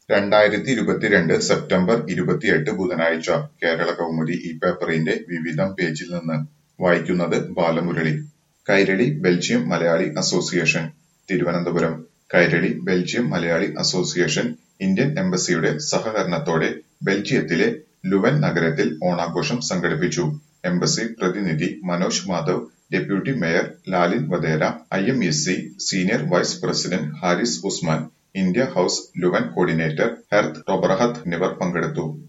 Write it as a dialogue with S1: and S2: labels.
S1: രണ്ടായിരത്തി ഇരുപത്തിരണ്ട് സെപ്റ്റംബർ ഇരുപത്തിയെട്ട് ബുധനാഴ്ച കേരളകൗമുദി ഈ പേപ്പറിന്റെ വിവിധം പേജിൽ നിന്ന് വായിക്കുന്നത് Balamurali Kairali Belgium Malayali association Thiruvananthapuram Kairali Belgium Malayali association Indian എംബസിയുടെ സഹകരണത്തോടെ ബെൽജിയത്തിലെ ലുവൻ നഗരത്തിൽ ഓണാഘോഷം സംഘടിപ്പിച്ചു എംബസി പ്രതിനിധി Manoj Madhav deputy mayor Lalynn Wadera I M E C senior vice president Haris Usman India house Leuven coordinator ഹെർത്ത് റൊബർഹത്ത് എന്നിവർ പങ്കെടുത്തു